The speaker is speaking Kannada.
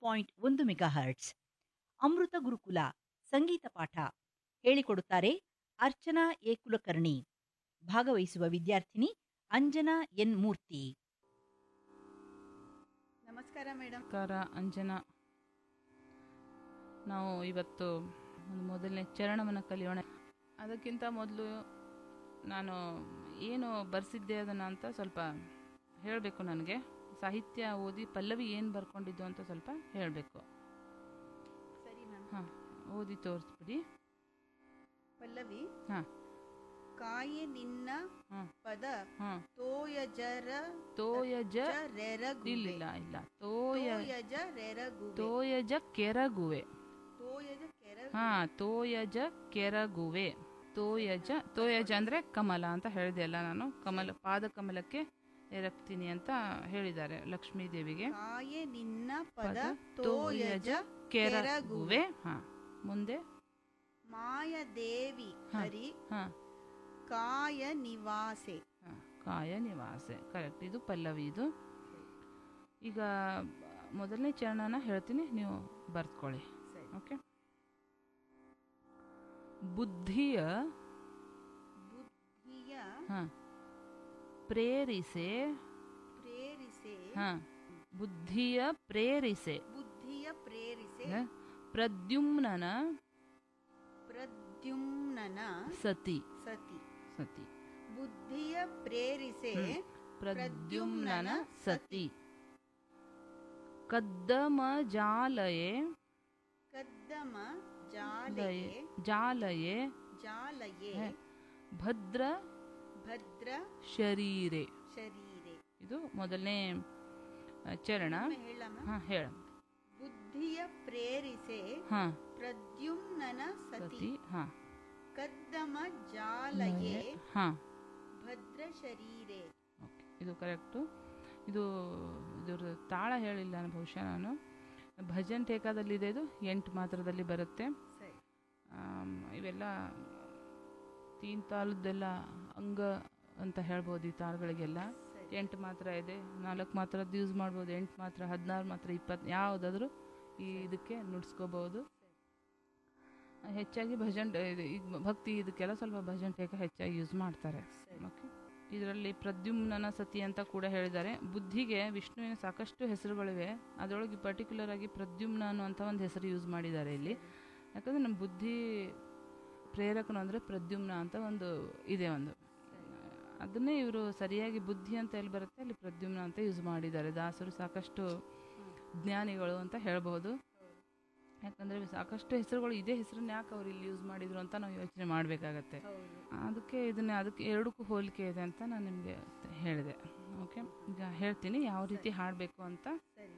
ಪಾಯಿಂಟ್ ಒಂದು ಮೆಗಾ ಹರ್ಟ್ಸ್ ಅಮೃತ ಗುರುಕುಲ ಸಂಗೀತ ಪಾಠ ಹೇಳಿಕೊಡುತ್ತಾರೆ ಅರ್ಚನಾ ಎ ಕುಲಕರ್ಣಿ ಭಾಗವಹಿಸುವ ವಿದ್ಯಾರ್ಥಿನಿ ಅಂಜನಾ ಎನ್ ಮೂರ್ತಿ ನಮಸ್ಕಾರ ಮೇಡಮ್ ನಮಸ್ಕಾರ ಅಂಜನಾ ನಾವು ಇವತ್ತು ಒಂದು ಮೊದಲನೇ ಚರಣವನ್ನು ಕಲಿಯೋಣ ಅದಕ್ಕಿಂತ ಮೊದಲು ನಾನು ಏನು ಬರೆಸಿದ್ದೆ ಅದನ್ನು ಅಂತ ಸ್ವಲ್ಪ ಹೇಳಬೇಕು ನನಗೆ ಸಾಹಿತ್ಯ ಓದಿ ಪಲ್ಲವಿ ಏನು ಬರ್ಕೊಂಡಿದ್ದು ಅಂತ ಸ್ವಲ್ಪ ಹೇಳಬೇಕು ಸರಿ ಮ್ಯಾಮ್ ಹಾಂ ಓದಿ ತೋರಿಸ್ಬಿಡಿ ಪಲ್ಲವಿ ಹಾಂ ಕಾಯೆ ನಿನ್ನ ಹಾಂ ಪದ ಹಾಂ ತೋಯಜರ ತೋಯಜ ರೆರಗುವೆ ಇಲ್ಲ ಇಲ್ಲ ತೋಯ ತೋಯಜ ರೆರಗುವೆ ತೋಯಜ ಕೆರಗುವೆ ತೋಯಜ ಕೆರ ಹಾ ತೋಯಜ ಕೆರಗುವೆ ತೋಯಜ ತೋಯಜ ಅಂದ್ರೆ ಕಮಲ ಅಂತ ಹೇಳಿದೆ ಅಲ್ಲ ನಾನು ಕಮಲ ಪಾದ ಕಮಲಕ್ಕೆ ಎರಗ್ತೀನಿ ಅಂತ ಹೇಳಿದ್ದಾರೆ ಲಕ್ಷ್ಮೀ ದೇವಿಗೆ ಕಾಯೆ ನಿನ್ನ ಪದ ಪದ ತೋಯಜ ಕೆರಗುವೆ ಹಾ ಮುಂದೆ ಮಾಯದೇವಿ ಹರಿ ಹಾ ಕಾಯ ನಿವಾಸೆ ಹಾ, ಕಾಯ ನಿವಾಸೆ ಕರೆಕ್ಟ್ ಇದು ಪಲ್ಲವಿ ಇದು ಈಗ ಮೊದಲನೇ ಚರಣನ ಹೇಳ್ತೀನಿ ನೀವು ಬರ್ತ್ಕೊಳ್ಳಿ ಸರಿ ಓಕೆ ಬುದ್ಧಿಯ ಬುದ್ಧಿಯ ಹಾ ಪ್ರೇರಿಸೆ ಪ್ರೇರಿಸೆ ಹಾ ಬುದ್ಧಿಯ ಪ್ರೇರಿಸೆ ಬುದ್ಧಿಯ ಪ್ರೇರಿಸೆ ಹ? ಪ್ರದ್ಯುಮ್ನನ ಪ್ರದ್ಯುಮ್ನನ ಸತಿ ಸತಿ ಸತಿ ಬುದ್ಧಿಯ ಪ್ರೇರಿಸೆ ಪ್ರದ್ಯುಮ್ನನ ಸತಿ ಕದ್ದಮ ಜಾಲಯೆ ಕದ್ದಮ ಜಾಲಯೆ ಜಾಲಯೆ ಜಾಲಯೆ ಹ. ಭದ್ರ ಭದ್ರ ಶರೀರೆ ಶರೀರೆ ಇದು ಮೊದಲನೇ ಆ, ಚರಣ ಒಮ್ಮೆ ಹೇಳಮ್ಮ ಹಾ ಹೇಳ ಬುದ್ಧಿಯ ಪ್ರೇರಿಸೆ ಹಾ ಪ್ರದ್ಯುಮ್ನನ ಸತಿ ಸತಿ ಹಾ ಕದ್ದಮ ಜಾಲಯೆ ಹಾ ಭದ್ರ ಶರೀರೆ ಓಕೆ ಇದು ಕರೆಕ್ಟು ಇದು ಇದ್ರ ತಾಳ ಹೇಳಿಲ್ಲ ನಾನು ಬಹುಶಃ ನಾನು ಭಜನ್ ಟೇಕಾದಲ್ಲಿದೆ ಇದು ಎಂಟು ಮಾತ್ರದಲ್ಲಿ ಬರುತ್ತೆ ಸರಿ ಆಮ್, ಇವೆಲ್ಲ ತೀನ್ ತಾಳದ್ದೆಲ್ಲ ಅಂಗ ಅಂತ ಹೇಳ್ಬೋದು ಈ ತಾಳಗಳಿಗೆಲ್ಲ ಸರಿ ಎಂಟು ಮಾತ್ರ ಇದೆ ನಾಲ್ಕು ಮಾತ್ರದ್ದು ಯೂಸ್ ಮಾಡ್ಬೋದು ಎಂಟು ಮಾತ್ರ ಹದಿನಾರು ಮಾತ್ರ ಇಪ್ಪತ್ತು ಯಾವುದಾದ್ರೂ ಈ ಇದಕ್ಕೆ ನುಡ್ಸ್ಕೋಬೋದು ಹೆಚ್ಚಾಗಿ ಭಜನ್ ಇದು ಈಗ ಭಕ್ತಿ ಇದಕ್ಕೆಲ್ಲ ಸ್ವಲ್ಪ ಭಜನ್ ಟೇಕ ಹೆಚ್ಚಾಗಿ ಯೂಸ್ ಮಾಡ್ತಾರೆ ಸರಿ ಓಕೆ ಇದರಲ್ಲಿ ಪ್ರದ್ಯುಮ್ನನ ಸತಿ ಅಂತ ಕೂಡ ಹೇಳಿದ್ದಾರೆ ಬುದ್ಧಿಗೆ ವಿಷ್ಣುವಿನ ಸಾಕಷ್ಟು ಹೆಸರುಗಳಿವೆ ಅದರೊಳಗೆ ಪರ್ಟಿಕ್ಯುಲರ್ ಆಗಿ ಪ್ರದ್ಯುಮ್ನ ಅನ್ನುವಂಥ ಒಂದು ಹೆಸರು ಯೂಸ್ ಮಾಡಿದ್ದಾರೆ ಇಲ್ಲಿ ಯಾಕಂದ್ರೆ ನಮ್ಮ ಬುದ್ಧಿ ಪ್ರೇರಕನು ಅಂದರೆ ಪ್ರದ್ಯುಮ್ನ ಅಂತ ಒಂದು ಇದೆ ಒಂದು ಅದನ್ನೇ ಇವರು ಸರಿಯಾಗಿ ಬುದ್ಧಿ ಅಂತ ಎಲ್ಲಿ ಬರುತ್ತೆ ಅಲ್ಲಿ ಪ್ರದ್ಯುಮ್ನ ಅಂತ ಯೂಸ್ ಮಾಡಿದ್ದಾರೆ ದಾಸರು ಸಾಕಷ್ಟು ಜ್ಞಾನಿಗಳು ಅಂತ ಹೇಳ್ಬೋದು ಯಾಕಂದರೆ ಸಾಕಷ್ಟು ಹೆಸರುಗಳು ಇದೇ ಹೆಸರನ್ನ ಯಾಕೆ ಅವ್ರು ಇಲ್ಲಿ ಯೂಸ್ ಮಾಡಿದ್ರು ಅಂತ ನಾವು ಯೋಚನೆ ಮಾಡಬೇಕಾಗತ್ತೆ ಹೌದು ಅದಕ್ಕೆ ಇದನ್ನ ಅದಕ್ಕೆ ಎರಡಕ್ಕೂ ಹೋಲಿಕೆ ಇದೆ ಅಂತ ನಾನು ನಿಮಗೆ ಹೇಳಿದೆ ಓಕೆ ಈಗ ಹೇಳ್ತೀನಿ ಯಾವ ರೀತಿ ಹಾಡಬೇಕು ಅಂತ ಸರಿ